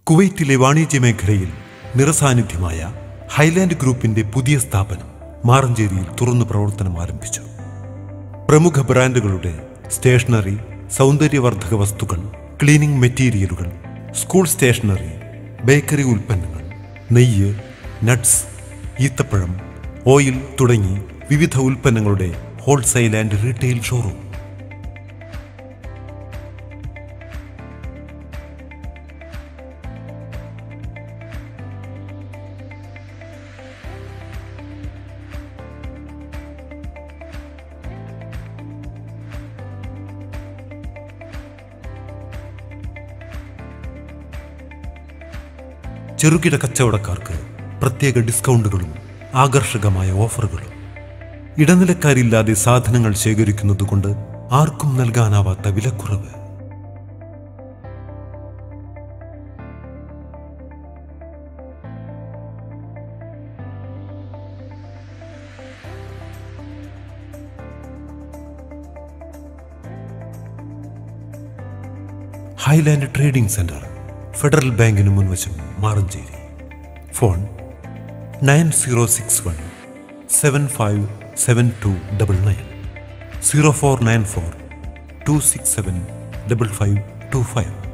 കുവൈറ്റിലെ വാണിജ്യ മേഖലയിൽ നിറസാന്നിധ്യമായ ഹൈലാൻഡ് ഗ്രൂപ്പിന്റെ പുതിയ സ്ഥാപനം മാറഞ്ചേരിയിൽ തുറന്നു പ്രവർത്തനം ആരംഭിച്ചു പ്രമുഖ ബ്രാൻഡുകളുടെ സ്റ്റേഷനറി സൗന്ദര്യവർദ്ധക വസ്തുക്കൾ ക്ലീനിംഗ് മെറ്റീരിയലുകൾ സ്കൂൾ സ്റ്റേഷനറി ബേക്കറി ഉൽപ്പന്നങ്ങൾ നെയ്യ് നട്ട്സ് ഈത്തപ്പഴം ഓയിൽ തുടങ്ങി വിവിധ ഉൽപ്പന്നങ്ങളുടെ ഹോൾസെയിൽ ആൻഡ് റീറ്റെയിൽ ഷോറൂം ചെറുകിട കച്ചവടക്കാർക്ക് പ്രത്യേക ഡിസ്കൗണ്ടുകളും ആകർഷകമായ ഓഫറുകളും ഇടനിലക്കാരില്ലാതെ സാധനങ്ങൾ ശേഖരിക്കുന്നതുകൊണ്ട് ആർക്കും നൽകാനാവാത്ത വിലക്കുറവ് ഹൈലാൻഡ് ട്രേഡിംഗ് സെന്റർ ഫെഡറൽ ബാങ്കിന് മുൻവശം Maranchery phone nine zero six one seven five seven two double nine zero four nine four two six seven double five two five